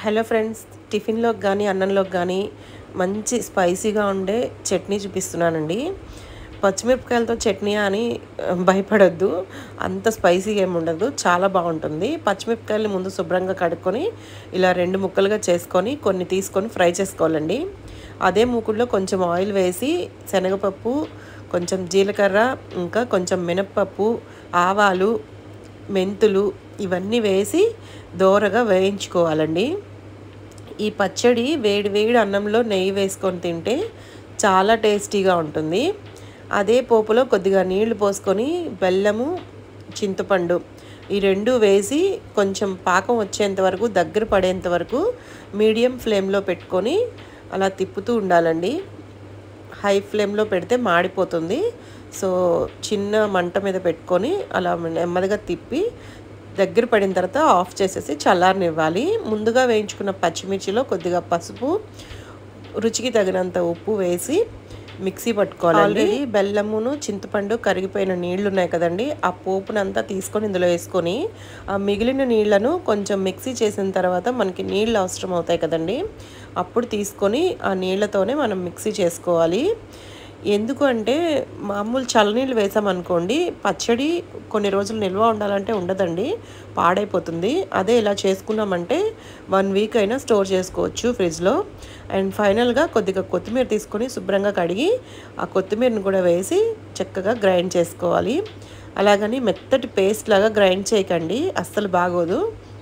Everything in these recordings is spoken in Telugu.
హలో ఫ్రెండ్స్ టిఫిన్లోకి కానీ అన్నంలోకి కానీ మంచి స్పైసీగా ఉండే చట్నీ చూపిస్తున్నానండి పచ్చిమిరపకాయలతో చట్నీ అని ఆ, భయపడొద్దు అంత స్పైసీగా ఏమి ఉండదు చాలా బాగుంటుంది పచ్చిమిరపకాయలు ముందు శుభ్రంగా కడుక్కొని ఇలా రెండు ముక్కలుగా చేసుకొని కొన్ని తీసుకొని ఫ్రై చేసుకోవాలండి అదే మూకుల్లో కొంచెం ఆయిల్ వేసి శనగపప్పు కొంచెం జీలకర్ర ఇంకా కొంచెం మినప్పప్పు ఆవాలు మెంతులు ఇవన్నీ వేసి దోరగా వేయించుకోవాలండి ఈ పచ్చడి వేడి వేడి అన్నంలో నెయ్యి వేసుకొని తింటే చాలా టేస్టీగా ఉంటుంది అదే పోపులో కొద్దిగా నీళ్లు పోసుకొని బెల్లము చింతపండు ఈ రెండు వేసి కొంచెం పాకం వచ్చేంత వరకు దగ్గర పడేంత వరకు మీడియం ఫ్లేమ్లో పెట్టుకొని అలా తిప్పుతూ ఉండాలండి హై ఫ్లేమ్లో పెడితే మాడిపోతుంది సో చిన్న మంట మీద పెట్టుకొని అలా నెమ్మదిగా తిప్పి దగ్గర పడిన తర్వాత ఆఫ్ చేసేసి చల్లారనివ్వాలి ముందుగా వేయించుకున్న పచ్చిమిర్చిలో కొద్దిగా పసుపు రుచికి తగినంత ఉప్పు వేసి మిక్సీ పట్టుకోవాలి ఆల్రెడీ బెల్లమును చింతపండు కరిగిపోయిన నీళ్లు ఉన్నాయి కదండి ఆ పోపునంతా తీసుకొని ఇందులో వేసుకొని ఆ మిగిలిన నీళ్లను కొంచెం మిక్సీ చేసిన తర్వాత మనకి నీళ్ళు అవసరం అవుతాయి కదండి అప్పుడు తీసుకొని ఆ నీళ్ళతోనే మనం మిక్సీ చేసుకోవాలి ఎందుకు అంటే మామూలు చల్లనీళ్ళు వేసామనుకోండి పచ్చడి కొన్ని రోజులు నిల్వ ఉండాలంటే ఉండదండి పాడైపోతుంది అదే ఇలా చేసుకున్నామంటే వన్ వీక్ అయినా స్టోర్ చేసుకోవచ్చు ఫ్రిడ్జ్లో అండ్ ఫైనల్గా కొద్దిగా కొత్తిమీర తీసుకొని శుభ్రంగా కడిగి ఆ కొత్తిమీరని కూడా వేసి చక్కగా గ్రైండ్ చేసుకోవాలి అలాగని మెత్తటి పేస్ట్ లాగా గ్రైండ్ చేయకండి అస్సలు బాగోదు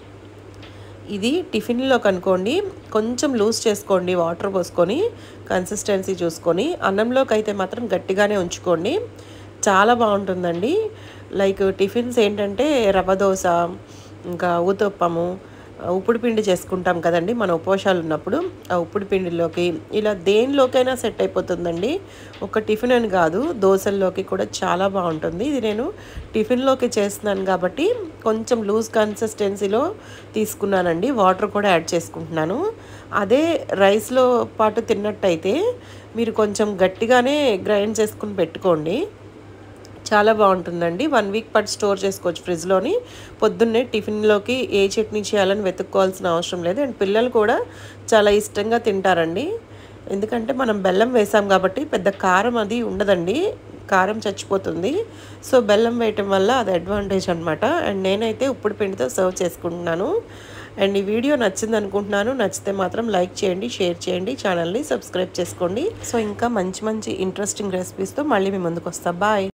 ఇది టిఫిన్లోకి అనుకోండి కొంచెం లూజ్ చేసుకోండి వాటర్ పోసుకొని కన్సిస్టెన్సీ చూసుకొని అన్నంలోకి అయితే మాత్రం గట్టిగానే ఉంచుకోండి చాలా బాగుంటుందండి లైక్ టిఫిన్స్ ఏంటంటే రవ్వ దోశ ఇంకా ఊతప్పము ఉప్పుడు పిండి చేసుకుంటాం కదండి మన ఉపవాసాలు ఉన్నప్పుడు ఆ ఉప్పుడు పిండిలోకి ఇలా దేనిలోకైనా సెట్ అయిపోతుందండి ఒక టిఫిన్ అని కాదు దోశల్లోకి కూడా చాలా బాగుంటుంది ఇది నేను టిఫిన్లోకి చేస్తున్నాను కాబట్టి కొంచెం లూజ్ కన్సిస్టెన్సీలో తీసుకున్నానండి వాటర్ కూడా యాడ్ చేసుకుంటున్నాను అదే రైస్లో పాటు తిన్నట్టయితే మీరు కొంచెం గట్టిగానే గ్రైండ్ చేసుకుని పెట్టుకోండి చాలా బాగుంటుందండి వన్ వీక్ పాటు స్టోర్ చేసుకోవచ్చు ఫ్రిడ్జ్లోని పొద్దున్నే టిఫిన్లోకి ఏ చట్నీ చేయాలని వెతుక్కోవాల్సిన అవసరం లేదు అండ్ పిల్లలు కూడా చాలా ఇష్టంగా తింటారండి ఎందుకంటే మనం బెల్లం వేసాం కాబట్టి పెద్ద కారం అది ఉండదండి కారం చచ్చిపోతుంది సో బెల్లం వేయటం వల్ల అది అడ్వాంటేజ్ అనమాట అండ్ నేనైతే ఉప్పుడు పిండితో సర్వ్ చేసుకుంటున్నాను అండ్ ఈ వీడియో నచ్చింది అనుకుంటున్నాను నచ్చితే మాత్రం లైక్ చేయండి షేర్ చేయండి ఛానల్ని సబ్స్క్రైబ్ చేసుకోండి సో ఇంకా మంచి మంచి ఇంట్రెస్టింగ్ రెసిపీస్తో మళ్ళీ మీ ముందుకు వస్తా బాయ్